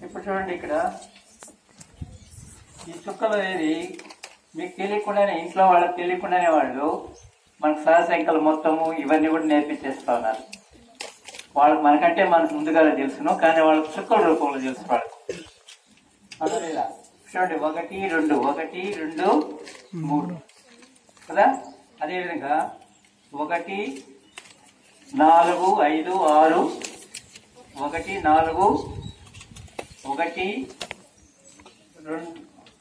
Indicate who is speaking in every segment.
Speaker 1: ఇప్పుడు చూడండి ఇక్కడ ఈ చుక్కలు అనేది మీకు తెలియకుండానే ఇంట్లో వాళ్ళకి తెలియకుండానే వాళ్ళు మనకు సహసంఖ్యలు మొత్తము ఇవన్నీ కూడా నేర్పించేస్తా ఉన్నారు వాళ్ళకి మనకంటే మనకు ముందుగానే తెలుసును కానీ వాళ్ళకి చుక్కల రూపంలో తెలుసు వాళ్ళకి అర్థమైందా? చూడండి ఒకటి రెండు ఒకటి రెండు మూడు కదా అదేవిధంగా ఒకటి నాలుగు ఐదు ఆరు ఒకటి నాలుగు ఒకటి రెండు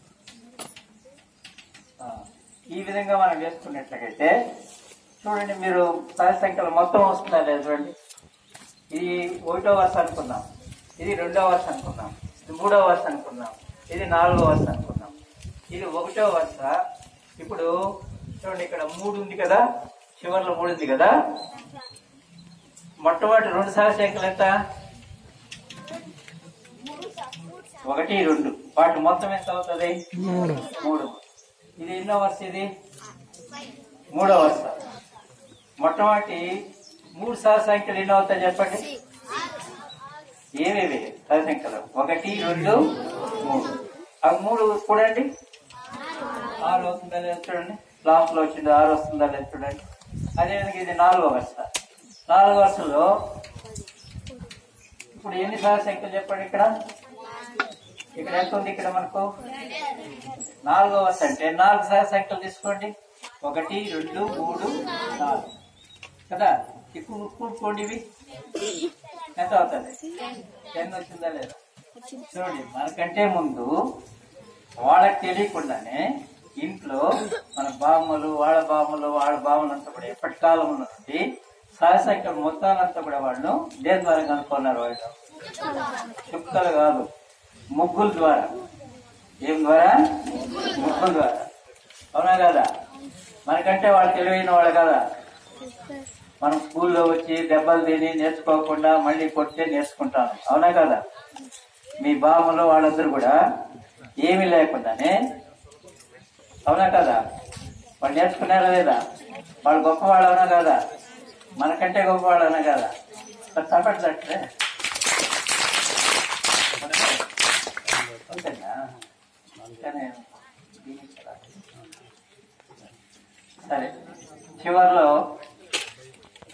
Speaker 1: ఆ, ఈ విధంగా మనం వేసుకున్నట్లయితే చూడండి మీరు సహజ సంఖ్యలు మొత్తం వస్తుందా లేదా చూడండి ఇది ఒకటో వరుస అనుకున్నాం ఇది రెండో వరుస అనుకున్నాం ఇది మూడో వరుస అనుకున్నాం ఇది నాలుగో వరుస అనుకున్నాం ఇది ఒకటో వరుస ఇప్పుడు చూడండి ఇక్కడ మూడు ఉంది కదా చివరిలో మూడు ఉంది కదా మొట్టమొదటి రెండు సహజ సంఖ్యలు ఎంత ఒకటి రెండు వాటి మొత్తం ఎంత అవుతుంది
Speaker 2: మూడు
Speaker 1: మూడు ఇది ఎన్నో వరుస ఇది మూడో వరుస మొట్టమొదటి మూడు సహజ సంఖ్యలు ఎన్నో అవుతాయి చెప్పండి ఏవేవి సహజ సంఖ్యలు ఒకటి రెండు మూడు అవి మూడు చూడండి ఆరు వస్తుందా లేదా చూడండి లాస్ట్ లో వచ్చింది ఆరు వస్తుందా లేదా చూడండి అదేవిధంగా ఇది నాలుగో వరుస నాలుగో వరుసలో ఇప్పుడు ఎన్ని సహజ సంఖ్యలు చెప్పండి ఇక్కడ ఇక్కడ ఎంత ఉంది ఇక్కడ మనకు నాలుగో వరుస అంటే నాలుగు సహజ సంఖ్యలు తీసుకోండి ఒకటి రెండు మూడు నాలుగు కదా ఇప్పుడు కూడుకోండి ఇవి ఎంత అవుతుంది టెన్ వచ్చిందా లేదా చూడండి మనకంటే ముందు వాళ్ళకి తెలియకుండానే ఇంట్లో మన బామ్మలు వాళ్ళ బామ్మలు వాళ్ళ బామ్మలు అంతా కూడా ఎప్పటి కాలం నుండి సహసంఖ్య మొత్తాలంతా కూడా వాళ్ళు దేని ద్వారా కనుక్కున్నారు వాళ్ళు చుక్కలు కాదు ముగ్గుల ద్వారా ఏం ద్వారా ముగ్గుల ద్వారా అవునా కదా మనకంటే వాళ్ళు తెలివైన వాళ్ళు కదా మనం స్కూల్లో వచ్చి దెబ్బలు తిని నేర్చుకోకుండా మళ్ళీ కొట్టే నేర్చుకుంటాం అవునా కదా మీ బామ్మలు వాళ్ళందరూ కూడా ఏమీ లేకుండానే అవునా కదా వాళ్ళు నేర్చుకున్నారా లేదా వాళ్ళు గొప్పవాళ్ళు అవునా కదా మనకంటే గొప్పవాళ్ళు అవునా కదా తప్పట్లట్లే అంతేనా అంతేనే సరే చివరిలో